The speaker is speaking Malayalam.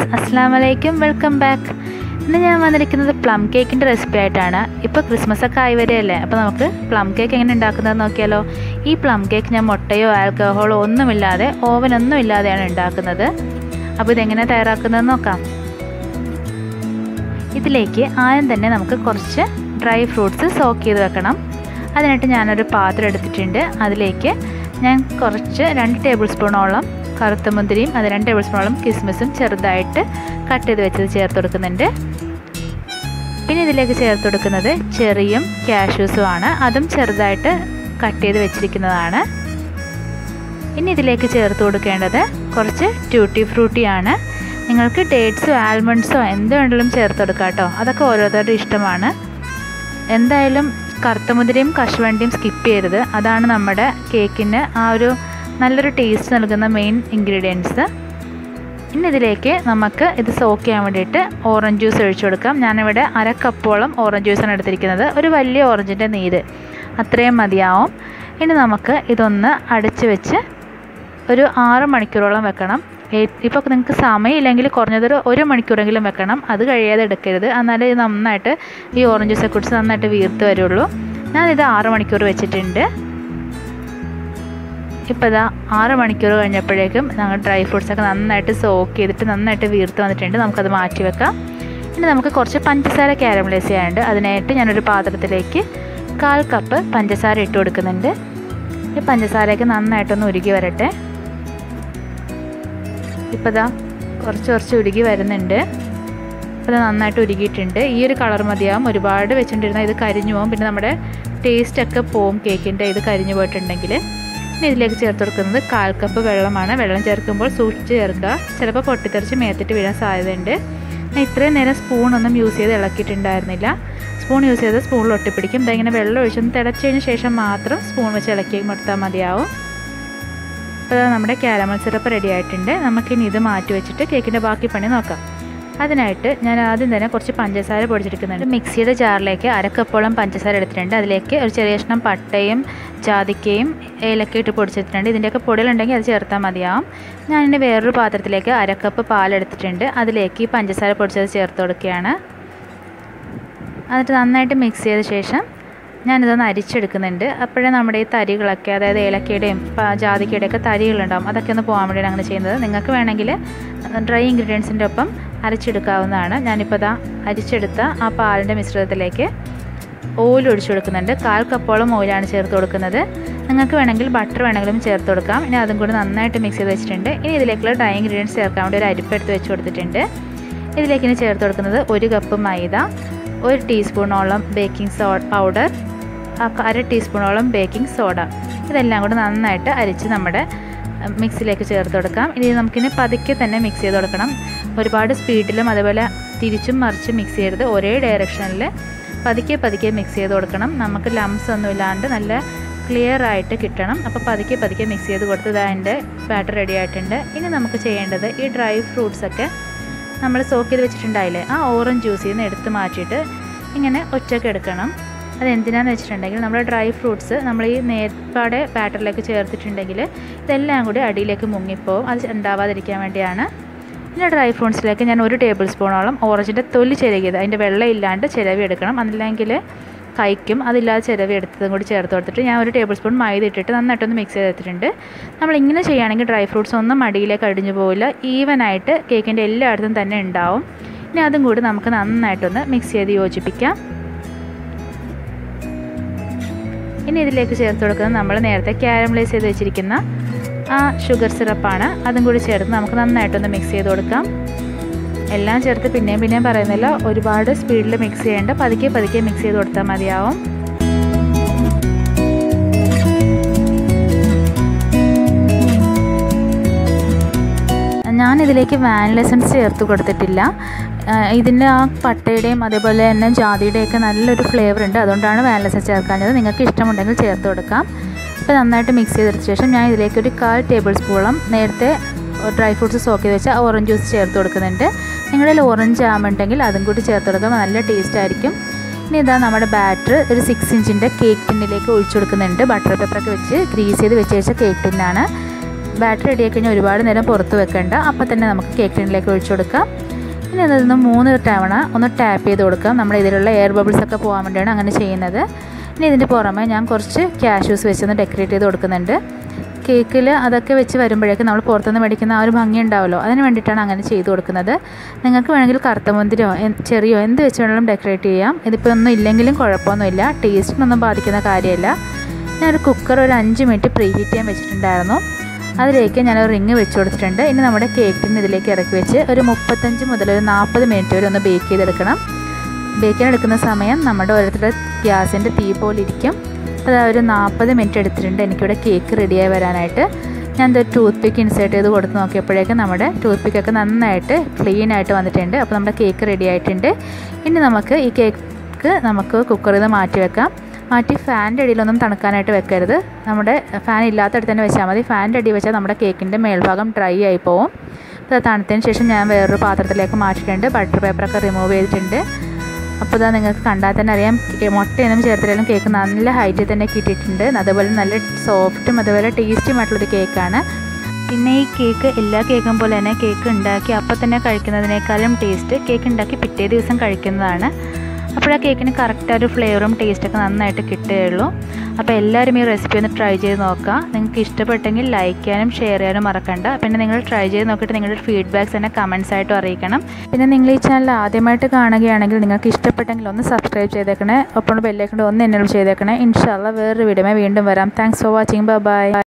അസ്സാം വലൈക്കും വെൽക്കം ബാക്ക് ഇന്ന് ഞാൻ വന്നിരിക്കുന്നത് പ്ലം കേക്കിൻ്റെ റെസിപ്പി ആയിട്ടാണ് ഇപ്പോൾ ക്രിസ്മസ് ഒക്കെ ആയി വരികയല്ലേ അപ്പോൾ നമുക്ക് പ്ലം കേക്ക് എങ്ങനെ ഉണ്ടാക്കുന്നത് നോക്കിയാലോ ഈ പ്ലം കേക്ക് ഞാൻ മുട്ടയോ ആൽക്കഹോളോ ഒന്നുമില്ലാതെ ഓവനൊന്നും ഇല്ലാതെയാണ് ഉണ്ടാക്കുന്നത് അപ്പോൾ ഇതെങ്ങനെ തയ്യാറാക്കുന്നത് നോക്കാം ഇതിലേക്ക് ആദ്യം തന്നെ നമുക്ക് കുറച്ച് ഡ്രൈ ഫ്രൂട്ട്സ് സോക്ക് ചെയ്ത് വെക്കണം അതിനായിട്ട് ഞാനൊരു പാത്രം എടുത്തിട്ടുണ്ട് അതിലേക്ക് ഞാൻ കുറച്ച് രണ്ട് ടേബിൾ സ്പൂണോളം കറുത്ത മുന്തിരിയും അത് രണ്ട് ടേബിൾ സ്പൂണോളം കിസ്മിസും ചെറുതായിട്ട് കട്ട് ചെയ്ത് വെച്ചത് ചേർത്ത് കൊടുക്കുന്നുണ്ട് പിന്നെ ഇതിലേക്ക് ചേർത്ത് കൊടുക്കുന്നത് ചെറിയും കാഷ്യൂസും ആണ് അതും ചെറുതായിട്ട് കട്ട് ചെയ്ത് വെച്ചിരിക്കുന്നതാണ് ഇനി ഇതിലേക്ക് ചേർത്ത് കൊടുക്കേണ്ടത് കുറച്ച് ട്യൂട്ടി ഫ്രൂട്ടിയാണ് നിങ്ങൾക്ക് ഡേറ്റ്സോ ആൽമണ്ട്സോ എന്ത് വേണമെങ്കിലും ചേർത്ത് കൊടുക്കാം കേട്ടോ അതൊക്കെ ഓരോരുത്തരുടെ ഇഷ്ടമാണ് എന്തായാലും കറുത്തമുതിരയും കശുവണ്ടിയും സ്കിപ്പ് ചെയ്യരുത് അതാണ് നമ്മുടെ കേക്കിന് ആ ഒരു നല്ലൊരു ടേസ്റ്റ് നൽകുന്ന മെയിൻ ഇൻഗ്രീഡിയൻസ് ഇനി ഇതിലേക്ക് നമുക്ക് ഇത് സോക്ക് ചെയ്യാൻ വേണ്ടിയിട്ട് ഓറഞ്ച് ജ്യൂസ് ഒഴിച്ചു കൊടുക്കാം ഞാനിവിടെ അര കപ്പോളം ഓറഞ്ച് ജ്യൂസാണ് എടുത്തിരിക്കുന്നത് ഒരു വലിയ ഓറഞ്ചിൻ്റെ നീര് അത്രയും മതിയാവും ഇനി നമുക്ക് ഇതൊന്ന് അടച്ച് വെച്ച് ഒരു ആറ് മണിക്കൂറോളം വെക്കണം ഇപ്പോൾ നിങ്ങൾക്ക് സമയമില്ലെങ്കിൽ കുറഞ്ഞതൊരു ഒരു മണിക്കൂറെങ്കിലും വെക്കണം അത് കഴിയാതെ എടുക്കരുത് എന്നാലേ ഇത് നന്നായിട്ട് ഈ ഓറഞ്ച് ജ്യൂസെ കുറിച്ച് നന്നായിട്ട് വീർത്ത് വരുള്ളൂ ഞാനിത് ആറ് മണിക്കൂർ വെച്ചിട്ടുണ്ട് ഇപ്പോൾ ഇതാ ആറ് മണിക്കൂർ കഴിഞ്ഞപ്പോഴേക്കും ഞങ്ങൾ ഡ്രൈ ഫ്രൂട്ട്സൊക്കെ നന്നായിട്ട് സോക്ക് ചെയ്തിട്ട് നന്നായിട്ട് വീർത്ത് വന്നിട്ടുണ്ട് നമുക്കത് മാറ്റി വെക്കാം ഇനി നമുക്ക് കുറച്ച് പഞ്ചസാര കാരമലൈസ് ചെയ്യാനുണ്ട് അതിനായിട്ട് ഞാനൊരു പാത്രത്തിലേക്ക് കാൽ കപ്പ് പഞ്ചസാര ഇട്ട് കൊടുക്കുന്നുണ്ട് ഈ പഞ്ചസാരയൊക്കെ നന്നായിട്ടൊന്ന് ഉരുകി വരട്ടെ ഇപ്പോൾ ഇതാ കുറച്ച് കുറച്ച് ഉരുകി വരുന്നുണ്ട് അപ്പോൾ ഇത് നന്നായിട്ട് ഉരുകിയിട്ടുണ്ട് ഈ ഒരു കളർ മതിയാവും ഒരുപാട് വെച്ചിട്ടിരുന്നാൽ ഇത് കരിഞ്ഞു പോകും പിന്നെ നമ്മുടെ ടേസ്റ്റൊക്കെ പോവും കേക്കിൻ്റെ ഇത് കരിഞ്ഞു പോയിട്ടുണ്ടെങ്കിൽ ഇനി ഇതിലേക്ക് ചേർത്ത് കൊടുക്കുന്നത് കാൽ കപ്പ് വെള്ളമാണ് വെള്ളം ചേർക്കുമ്പോൾ സൂക്ഷിച്ച് ചേർക്കുക ചിലപ്പോൾ പൊട്ടിത്തെറിച്ച് മേത്തിട്ട് വീഴാൻ സാധ്യതയുണ്ട് ഞാൻ ഇത്രയും നേരം സ്പൂണൊന്നും യൂസ് ചെയ്ത് ഇളക്കിയിട്ടുണ്ടായിരുന്നില്ല സ്പൂൺ യൂസ് ചെയ്ത് സ്പൂണിൽ ഒട്ടിപ്പിടിക്കും ഇങ്ങനെ വെള്ളം ഒഴിച്ചൊന്ന് തിളച്ചതിന് ശേഷം മാത്രം സ്പൂൺ വെച്ച് ഇളക്കി കൊടുത്താൽ മതിയാവും അപ്പോൾ നമ്മുടെ കാരമൽ സിറപ്പ് റെഡി ആയിട്ടുണ്ട് നമുക്കിനി ഇത് മാറ്റി വെച്ചിട്ട് കേക്കിൻ്റെ ബാക്കി പണി നോക്കാം അതിനായിട്ട് ഞാൻ ആദ്യം തന്നെ കുറച്ച് പഞ്ചസാര പൊടിച്ചെടുക്കുന്നുണ്ട് മിക്സിയുടെ ജാറിലേക്ക് അരക്കപ്പോളം പഞ്ചസാര എടുത്തിട്ടുണ്ട് അതിലേക്ക് ഒരു ചെറിയ കഷ്ണം പട്ടയും ജാതിക്കയും ഏലക്ക ഇട്ട് പൊടിച്ചിട്ടുണ്ട് ഇതിൻ്റെയൊക്കെ പൊടികളുണ്ടെങ്കിൽ അത് ചേർത്താൽ മതിയാവും ഞാനിനി വേറൊരു പാത്രത്തിലേക്ക് അരക്കപ്പ് പാലെടുത്തിട്ടുണ്ട് അതിലേക്ക് ഈ പഞ്ചസാര പൊടിച്ചത് ചേർത്ത് കൊടുക്കുകയാണ് എന്നിട്ട് നന്നായിട്ട് മിക്സ് ചെയ്ത ശേഷം ഞാനിതൊന്ന് അരിച്ചെടുക്കുന്നുണ്ട് അപ്പോഴേ നമ്മുടെ ഈ തരികളൊക്കെ അതായത് ഏലക്കയുടെയും ജാതിക്കയുടെയും ഒക്കെ തരികളുണ്ടാവും അതൊക്കെ ഒന്ന് പോകാൻ വേണ്ടിയാണ് അങ്ങനെ ചെയ്യുന്നത് നിങ്ങൾക്ക് വേണമെങ്കിൽ ഡ്രൈ ഇൻഗ്രീഡിയൻസിൻ്റെ ഒപ്പം അരച്ചെടുക്കാവുന്നതാണ് ഞാനിപ്പോൾ ഇതാ അരിച്ചെടുത്ത ആ പാലിൻ്റെ മിശ്രിതത്തിലേക്ക് ഓയിൽ ഒഴിച്ചു കൊടുക്കുന്നുണ്ട് കാൽ കപ്പോളം ഓയിലാണ് ചേർത്ത് കൊടുക്കുന്നത് നിങ്ങൾക്ക് വേണമെങ്കിൽ ബട്ടർ വേണമെങ്കിലും ചേർത്ത് കൊടുക്കാം ഇനി അതും കൂടി നന്നായിട്ട് മിക്സ് ചെയ്ത് വെച്ചിട്ടുണ്ട് ഇനി ഇതിലേക്കുള്ള ഡ്രൈ ഇൻഗ്രീഡിയൻസ് ചേർക്കാൻ വേണ്ടി ഒരു അരിപ്പ് എടുത്ത് വെച്ച് കൊടുത്തിട്ടുണ്ട് ഇതിലേക്ക് ഇനി ചേർത്ത് കൊടുക്കുന്നത് ഒരു കപ്പ് മൈദ ഒരു ടീസ്പൂണോളം ബേക്കിംഗ് സോ പൗഡർ അര ടീസ്പൂണോളം ബേക്കിംഗ് സോഡ ഇതെല്ലാം കൂടി നന്നായിട്ട് അരിച്ച് നമ്മുടെ മിക്സിലേക്ക് ചേർത്ത് കൊടുക്കാം ഇനി നമുക്കിനി പതുക്കെ തന്നെ മിക്സ് ചെയ്ത് കൊടുക്കണം ഒരുപാട് സ്പീഡിലും അതേപോലെ തിരിച്ചും മറിച്ചും മിക്സ് ചെയ്യരുത് ഒരേ ഡയറക്ഷനിൽ പതുക്കെ പതുക്കെ മിക്സ് ചെയ്ത് കൊടുക്കണം നമുക്ക് ലംസ് ഒന്നും ഇല്ലാണ്ട് നല്ല ക്ലിയർ ആയിട്ട് കിട്ടണം അപ്പോൾ പതുക്കെ പതുക്കെ മിക്സ് ചെയ്ത് കൊടുത്തത് അതിൻ്റെ ബാറ്റർ റെഡി ആയിട്ടുണ്ട് ഇനി നമുക്ക് ചെയ്യേണ്ടത് ഈ ഡ്രൈ ഫ്രൂട്ട്സൊക്കെ നമ്മൾ സോക്ക് ചെയ്ത് വെച്ചിട്ടുണ്ടായില്ലേ ആ ഓറഞ്ച് ജ്യൂസിൽ നിന്ന് എടുത്ത് മാറ്റിയിട്ട് ഇങ്ങനെ ഒറ്റയ്ക്ക് എടുക്കണം അതെന്തിനാന്ന് വെച്ചിട്ടുണ്ടെങ്കിൽ നമ്മുടെ ഡ്രൈ ഫ്രൂട്ട്സ് നമ്മൾ ഈ നേർപ്പാടെ ബാറ്ററിലേക്ക് ചേർത്തിട്ടുണ്ടെങ്കിൽ ഇതെല്ലാം കൂടി അടിയിലേക്ക് മുങ്ങിപ്പോവും അത് ഉണ്ടാവാതിരിക്കാൻ വേണ്ടിയാണ് പിന്നെ ഡ്രൈ ഫ്രൂട്ട്സിലേക്ക് ഞാൻ ഒരു ടേബിൾ സ്പൂണോളം ഓറഞ്ചിൻ്റെ തൊലി ചിരകിയത് അതിൻ്റെ വെള്ളം ഇല്ലാണ്ട് ചിരവി എടുക്കണം അല്ലെങ്കിൽ കൈക്കും അതില്ലാതെ ചിരവി എടുത്തതും കൂടി ചേർത്ത് കൊടുത്തിട്ട് ഞാൻ ഒരു ടേബിൾ സ്പൂൺ മൈദ ഇട്ടിട്ട് നന്നായിട്ടൊന്ന് മിക്സ് ചെയ്തെടുത്തിട്ടുണ്ട് നമ്മൾ ഇങ്ങനെ ചെയ്യുകയാണെങ്കിൽ ഡ്രൈ ഫ്രൂട്ട്സ് ഒന്നും അടിയിലേക്ക് അടിഞ്ഞു പോവില്ല ഈവനായിട്ട് കേക്കിൻ്റെ എല്ലായിടത്തും തന്നെ ഉണ്ടാവും ഇനി അതും കൂടി നമുക്ക് നന്നായിട്ടൊന്ന് മിക്സ് ചെയ്ത് യോജിപ്പിക്കാം ഇനി ഇതിലേക്ക് ചേർത്ത് കൊടുക്കുന്നത് നമ്മൾ നേരത്തെ ക്യാരമലൈസ് ചെയ്ത് വെച്ചിരിക്കുന്ന ആ ഷുഗർ സിറപ്പാണ് അതും കൂടി ചേർത്ത് നമുക്ക് നന്നായിട്ടൊന്ന് മിക്സ് ചെയ്ത് കൊടുക്കാം എല്ലാം ചേർത്ത് പിന്നെയും പിന്നെയും പറയുന്നില്ല ഒരുപാട് സ്പീഡിൽ മിക്സ് ചെയ്യേണ്ട പതുക്കെ പതുക്കെ മിക്സ് ചെയ്ത് കൊടുത്താൽ മതിയാവും ഞാനിതിലേക്ക് വാനില എസൻസ് ചേർത്ത് കൊടുത്തിട്ടില്ല ഇതിൻ്റെ ആ പട്ടയുടെയും അതേപോലെ തന്നെ ജാതിയുടെയൊക്കെ നല്ലൊരു ഫ്ലേവർ ഉണ്ട് അതുകൊണ്ടാണ് വാനില എസൻസ് ചേർക്കാഞ്ഞത് നിങ്ങൾക്ക് ഇഷ്ടമുണ്ടെങ്കിൽ ചേർത്ത് കൊടുക്കാം അപ്പോൾ നന്നായിട്ട് മിക്സ് ചെയ്തെടുത്ത ശേഷം ഞാൻ ഇതിലേക്ക് ഒരു കാൽ ടേബിൾ സ്പൂളം നേരത്തെ ഡ്രൈ ഫ്രൂട്ട്സ് സോക്ക് ചെയ്ത് വെച്ചാൽ ഓറഞ്ച് ജ്യൂസ് ചേർത്ത് കൊടുക്കുന്നുണ്ട് നിങ്ങളുടെ ഓറഞ്ച് ആമുണ്ടെങ്കിൽ അതും കൂടി ചേർത്ത് കൊടുക്കാം നല്ല ടേസ്റ്റ് ആയിരിക്കും ഇനി ഇതാ നമ്മുടെ ബാറ്റർ ഒരു സിക്സ് ഇഞ്ചിൻ്റെ കേക്ക് ടിന്നിലേക്ക് ഒഴിച്ചു കൊടുക്കുന്നുണ്ട് ബട്ടർ പേപ്പറൊക്കെ വെച്ച് ഗ്രീസ് ചെയ്ത് വെച്ച് വെച്ച കേക്ക് ടിന്നാണ് ബാറ്ററി റെഡിയാക്കി കഴിഞ്ഞാൽ ഒരുപാട് നേരം പുറത്ത് വെക്കണ്ട അപ്പോൾ തന്നെ നമുക്ക് കേക്ക് ടിന്നിലേക്ക് ഒഴിച്ചു കൊടുക്കാം ഇനി അതിൽ നിന്ന് മൂന്ന് തവണ ഒന്ന് ടാപ്പ് ചെയ്ത് കൊടുക്കാം നമ്മുടെ ഇതിലുള്ള എയർ ബബിൾസ് ഒക്കെ പോകാൻ വേണ്ടിയാണ് അങ്ങനെ ചെയ്യുന്നത് ഇനി ഇതിൻ്റെ പുറമെ ഞാൻ കുറച്ച് ക്യാഷ്യൂസ് വെച്ചൊന്ന് ഡെക്കറേറ്റ് ചെയ്ത് കൊടുക്കുന്നുണ്ട് കേക്കിൽ അതൊക്കെ വെച്ച് വരുമ്പോഴേക്കും നമ്മൾ പുറത്തുനിന്ന് മേടിക്കുന്ന ആ ഒരു ഭംഗി ഉണ്ടാവുമല്ലോ അതിന് വേണ്ടിയിട്ടാണ് അങ്ങനെ ചെയ്ത് കൊടുക്കുന്നത് നിങ്ങൾക്ക് വേണമെങ്കിൽ കറുത്ത മുന്തിരിയോ ചെറിയോ എന്ത് വെച്ച് വേണമെങ്കിലും ഡെക്കറേറ്റ് ചെയ്യാം ഇതിപ്പോൾ ഒന്നും ഇല്ലെങ്കിലും കുഴപ്പമൊന്നുമില്ല ടേസ്റ്റിനൊന്നും ബാധിക്കുന്ന കാര്യമല്ല ഞാനൊരു കുക്കർ ഒരു അഞ്ച് മിനിറ്റ് പ്രീ ഹീറ്റ് ചെയ്യാൻ വെച്ചിട്ടുണ്ടായിരുന്നു അതിലേക്ക് ഞാനൊരു റിങ് വെച്ച് കൊടുത്തിട്ടുണ്ട് ഇനി നമ്മുടെ കേക്കിന് ഇതിലേക്ക് ഇറക്കി വെച്ച് ഒരു മുപ്പത്തഞ്ച് മുതൽ ഒരു നാൽപ്പത് മിനിറ്റ് വരെ ഒന്ന് ബേക്ക് ചെയ്തെടുക്കണം ബേക്കിന് എടുക്കുന്ന സമയം നമ്മുടെ ഓരോരുത്തരുടെ ഗ്യാസിൻ്റെ തീ പോലെ ഇരിക്കും അപ്പോൾ അത് ഒരു നാൽപ്പത് മിനിറ്റ് എടുത്തിട്ടുണ്ട് എനിക്കിവിടെ കേക്ക് റെഡിയായി വരാനായിട്ട് ഞാൻ ഇത് ടൂത്ത് പിക്ക് ഇൻസേർട്ട് ചെയ്ത് കൊടുത്ത് നോക്കിയപ്പോഴേക്കും നമ്മുടെ ടൂത്ത് പിക്കൊക്കെ നന്നായിട്ട് ക്ലീൻ ആയിട്ട് വന്നിട്ടുണ്ട് അപ്പോൾ നമ്മുടെ കേക്ക് റെഡി ആയിട്ടുണ്ട് ഇനി നമുക്ക് ഈ കേക്ക് നമുക്ക് കുക്കറിൽ നിന്ന് മാറ്റി വെക്കാം മാറ്റി ഫാനിൻ്റെ അടിയിലൊന്നും തണുക്കാനായിട്ട് വെക്കരുത് നമ്മുടെ ഫാൻ ഇല്ലാത്തടത്ത് തന്നെ വെച്ചാൽ മതി ഫാനിൻ്റെ അടിയിൽ വെച്ചാൽ നമ്മുടെ കേക്കിൻ്റെ മേൽഭാഗം ഡ്രൈ ആയി പോവും അപ്പോൾ തണുത്തതിന് ശേഷം ഞാൻ വേറൊരു പാത്രത്തിലേക്ക് മാറ്റിയിട്ടുണ്ട് ബട്ടർ പേപ്പറൊക്കെ റിമൂവ് ചെയ്തിട്ടുണ്ട് അപ്പോൾ ഇതാ നിങ്ങൾക്ക് കണ്ടാൽ തന്നെ അറിയാം മുട്ടയൊന്നും ചേർത്തില്ലെങ്കിലും കേക്ക് നല്ല ഹൈറ്റിൽ തന്നെ കിട്ടിയിട്ടുണ്ട് അതുപോലെ നല്ല സോഫ്റ്റും അതുപോലെ ടേസ്റ്റിയുമായിട്ടുള്ളൊരു കേക്കാണ് പിന്നെ ഈ കേക്ക് എല്ലാ കേക്കും പോലെ തന്നെ കേക്ക് ഉണ്ടാക്കി അപ്പോൾ തന്നെ കഴിക്കുന്നതിനേക്കാളും ടേസ്റ്റ് കേക്ക് ഉണ്ടാക്കി പിറ്റേ ദിവസം കഴിക്കുന്നതാണ് അപ്പോൾ ആ കേക്കിന് കറക്റ്റ് ഒരു ഫ്ലേവറും ടേസ്റ്റൊക്കെ നന്നായിട്ട് കിട്ടുകയുള്ളൂ അപ്പോൾ എല്ലാവരും ഈ റെസിപ്പി ഒന്ന് ട്രൈ ചെയ്ത് നോക്കുക നിങ്ങൾക്ക് ഇഷ്ടപ്പെട്ടെങ്കിൽ ലൈക്ക് ചെയ്യാനും ഷെയർ ചെയ്യാനും മറക്കണ്ട പിന്നെ നിങ്ങൾ ട്രൈ ചെയ്ത് നോക്കിയിട്ട് നിങ്ങളുടെ ഫീഡ്ബാക്ക്സ് എന്നെ കമൻസ് ആയിട്ടും അറിയിക്കണം പിന്നെ നിങ്ങൾ ഈ ചാനൽ ആദ്യമായിട്ട് കാണുകയാണെങ്കിൽ നിങ്ങൾക്ക് ഇഷ്ടപ്പെട്ടെങ്കിൽ ഒന്ന് സബ്സ്ക്രൈബ് ചെയ്തേക്കണേ ഒപ്പം ബെല്ലേക്കൊണ്ട് ഒന്ന് എന്നോട് ചെയ്തേക്കണേ ഇൻഷാല്ല വേറൊരു വീഡിയോ വീണ്ടും വരാം താങ്ക്സ് ഫോർ വാച്ചിങ് ബൈ